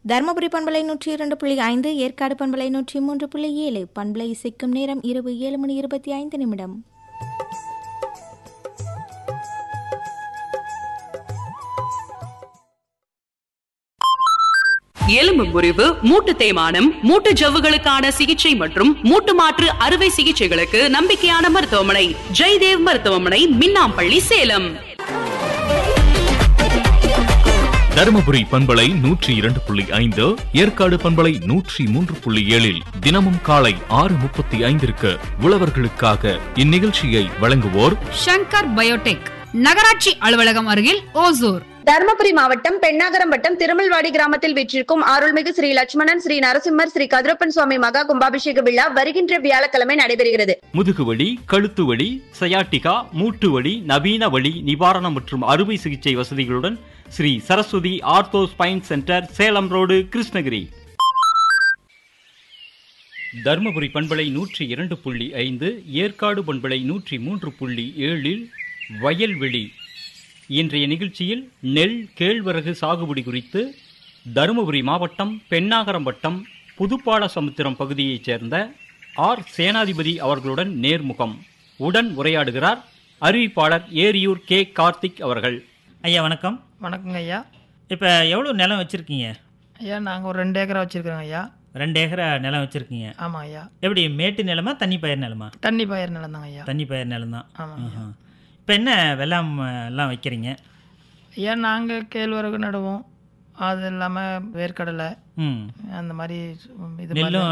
தருமபுரி பண்பலை நூற்றி இரண்டு புள்ளி ஐந்து ஏற்காடு பண்பலை நூற்றி மூன்று புள்ளி ஏழு பண்பலை இசைக்கும் நேரம் இரவு ஏழு மணி இருபத்தி ஐந்து நிமிடம் எலும்பு முறிவு மூட்டு தேய்மானம் மூட்டு ஜவ்வுகளுக்கான சிகிச்சை மற்றும் மூட்டு மாற்று அறுவை சிகிச்சைகளுக்கு நம்பிக்கையான மருத்துவமனை ஜெய்தேவ் மருத்துவமனை மின்னாம்பள்ளி சேலம் தருமபுரி பண்பலை நூற்றி இரண்டு புள்ளி ஐந்து ஏற்காடு பண்பலை நூற்றி மூன்று புள்ளி ஏழில் தினமும் காலை ஆறு முப்பத்தி ஐந்திற்கு உழவர்களுக்காக இந்நிகழ்ச்சியை வழங்குவோர் ஷங்கர் பயோடெக் நகராட்சி அலுவலகம் அருகில் ஓசூர் தருமபுரி மாவட்டம் பெண்ணாகரம் வட்டம் திருமல்வாடி கிராமத்தில் வீற்றிருக்கும் அருள்மிகு ஸ்ரீ லட்சுமணன் ஸ்ரீ நரசிம்மர் ஸ்ரீ கதிரப்பன் சுவாமி மகா கும்பாபிஷேக விழா வருகின்ற வியாழக்கிழமை நடைபெறுகிறது முதுகுவலி கழுத்து வலி சயாட்டிகா மூட்டு வலி நவீன வலி நிவாரணம் மற்றும் அறுவை சிகிச்சை வசதிகளுடன் Sri Saraswathi ortho spine centre Salem road Krishnagiri Dharmapuri பண்பலை நூற்றி இரண்டு புள்ளி ஐந்து ஏற்காடு பண்பலை நூற்றி மூன்று புள்ளி ஏழில் வயல்வெளி இன்றைய நிகழ்ச்சியில் நெல் கேழ்வரகு சாகுபடி குறித்து தருமபுரி மாவட்டம் பெண்ணாகரம் வட்டம் புதுப்பாலசமுத்திரம் பகுதியைச் சேர்ந்த ஆர் சேனாதிபதி அவர்களுடன் நேர்முகம் உடன் உரையாடுகிறார் அறிவிப்பாளர் ஏரியூர் கே கார்த்திக் அவர்கள் ஐயா வணக்கம் வணக்கங்க ஐயா இப்போ எவ்வளோ நிலம் வச்சுருக்கீங்க ஐயா நாங்கள் ஒரு ரெண்டு ஏக்கரா வச்சுருக்கிறோங்க ஐயா ரெண்டு ஏக்கரா நிலம் வச்சுருக்கீங்க ஆமாம் ஐயா எப்படி மேட்டு நிலமா தண்ணி பயிர் நிலமா தண்ணி பயிர் நிலம் தாங்க ஐயா தண்ணி பயிர் நிலம் தான் ஆமாங்க ஐயா இப்போ என்ன வெள்ளாம் எல்லாம் வைக்கிறீங்க ஐயா நாங்கள் கேழ்வரகு நடுவோம் அது இல்லாமல் வேர்க்கடலை ம் அந்த மாதிரி இது நெல்லும்